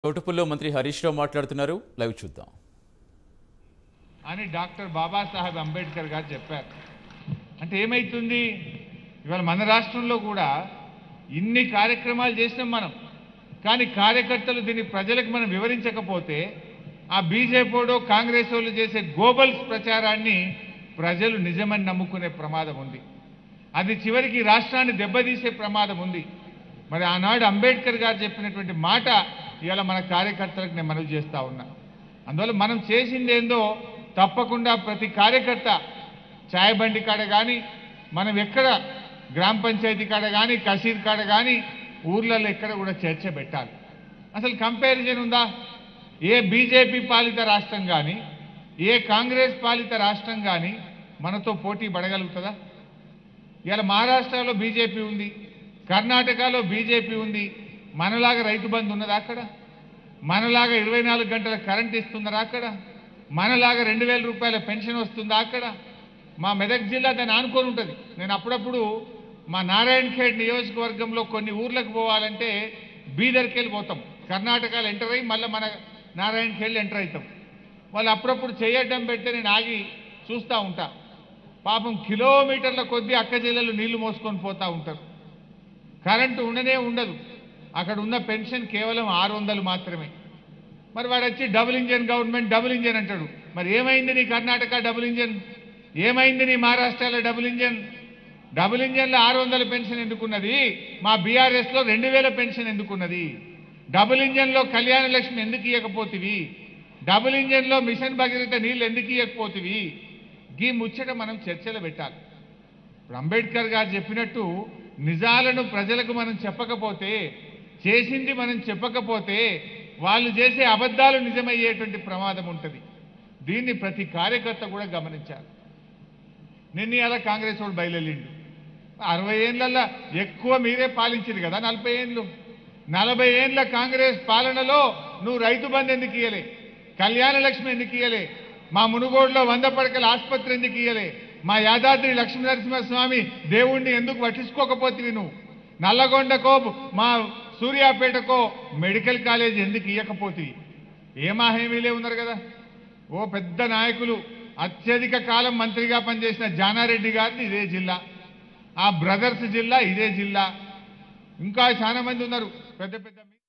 చోటుపుల్లో మంత్రి హరీష్ రావు మాట్లాడుతున్నారు లైవ్ చూద్దాం అని డాక్టర్ బాబాసాహెబ్ అంబేద్కర్ గారు చెప్పారు అంటే ఏమైతుంది ఇవాళ మన రాష్ట్రంలో కూడా ఇన్ని కార్యక్రమాలు చేసినాం మనం కానీ కార్యకర్తలు దీన్ని ప్రజలకు మనం వివరించకపోతే ఆ బీజేపీడో కాంగ్రెస్ వాళ్ళు చేసే గోబల్స్ ప్రచారాన్ని ప్రజలు నిజమని నమ్ముకునే ప్రమాదం ఉంది అది చివరికి రాష్ట్రాన్ని దెబ్బతీసే ప్రమాదం ఉంది మరి ఆనాడు అంబేద్కర్ గారు చెప్పినటువంటి మాట ఇవాళ మన కార్యకర్తలకు నేను మనవి చేస్తా ఉన్నా అందువల్ల మనం చేసింది ఏందో తప్పకుండా ప్రతి కార్యకర్త ఛాయ్ బండి కాడ కానీ మనం ఎక్కడ గ్రామ పంచాయతీ కాడ కానీ కసీర్ కాడ కానీ ఊర్లలో ఎక్కడ కూడా చర్చ పెట్టాలి అసలు కంపారిజన్ ఉందా ఏ బీజేపీ పాలిత రాష్ట్రం కానీ ఏ కాంగ్రెస్ పాలిత రాష్ట్రం కానీ మనతో పోటీ పడగలుగుతుందా ఇవాళ మహారాష్ట్రలో బీజేపీ ఉంది కర్ణాటకలో బీజేపీ ఉంది మనలాగా రైతు బంధు ఉన్నదా అక్కడ మనలాగా ఇరవై నాలుగు గంటల కరెంట్ ఇస్తుందా అక్కడ మనలాగా రెండు వేల రూపాయల పెన్షన్ వస్తుందా అక్కడ మా మెదక్ జిల్లా దాన్ని ఆనుకొని ఉంటుంది నేను అప్పుడప్పుడు మా నారాయణ ఖేడ్ నియోజకవర్గంలో కొన్ని ఊర్లకు పోవాలంటే బీదర్కి వెళ్ళి పోతాం కర్ణాటకలో ఎంటర్ అయ్యి మళ్ళీ మన నారాయణ ఖేడ్ ఎంటర్ అవుతాం వాళ్ళు అప్పుడప్పుడు చేయడం పెడితే నేను ఆగి చూస్తూ ఉంటా పాపం కిలోమీటర్ల కొద్దీ అక్క జిల్లలు నీళ్లు మోసుకొని పోతా ఉంటారు కరెంటు ఉండనే ఉండదు అక్కడ ఉన్న పెన్షన్ కేవలం ఆరు వందలు మాత్రమే మరి వాడు వచ్చి double engine government double engine అంటాడు మరి ఏమైంది నీ కర్ణాటక డబుల్ ఇంజన్ ఏమైంది నీ మహారాష్ట్రలో డబుల్ ఇంజన్ డబుల్ ఇంజన్లో ఆరు వందల పెన్షన్ ఎందుకున్నది మా బీఆర్ఎస్లో రెండు వేల పెన్షన్ ఎందుకున్నది డబుల్ ఇంజన్లో కళ్యాణ లక్ష్మి ఎందుకు ఇవ్వకపోతివి డబుల్ ఇంజన్లో మిషన్ భగీరథ నీళ్ళు ఎందుకు ఇవ్వకపోతివి గీ ముచ్చట మనం చర్చలు పెట్టాలి ఇప్పుడు అంబేద్కర్ గారు చెప్పినట్టు నిజాలను ప్రజలకు మనం చెప్పకపోతే చేసింది మనం చెప్పకపోతే వాళ్ళు చేసే అబద్ధాలు నిజమయ్యేటువంటి ప్రమాదం ఉంటుంది దీన్ని ప్రతి కార్యకర్త కూడా గమనించాలి నిన్న అలా కాంగ్రెస్ వాడు బయలుదేరిండు అరవై ఏళ్ళల్లో ఎక్కువ మీరే పాలించింది కదా నలభై ఏళ్ళు నలభై ఏండ్ల కాంగ్రెస్ పాలనలో నువ్వు రైతు బంధు ఎందుకు ఇయ్యలే కళ్యాణ లక్ష్మి ఎందుకు ఇయ్యలే మా మునుగోడులో వంద పడకల ఆసుపత్రి ఎందుకు ఇయ్యలే మా యాదాద్రి లక్ష్మీ నరసింహస్వామి దేవుణ్ణి ఎందుకు పట్టించుకోకపోతివి నువ్వు నల్లగొండకో మా సూర్యాపేటకో మెడికల్ కాలేజ్ ఎందుకు ఇవ్వకపోతివి ఏమా హామీలే ఉన్నారు కదా ఓ పెద్ద నాయకులు అత్యధిక కాలం మంత్రిగా పనిచేసిన జానారెడ్డి గారిది ఇదే జిల్లా ఆ బ్రదర్స్ జిల్లా ఇదే జిల్లా ఇంకా చాలా మంది ఉన్నారు పెద్ద పెద్ద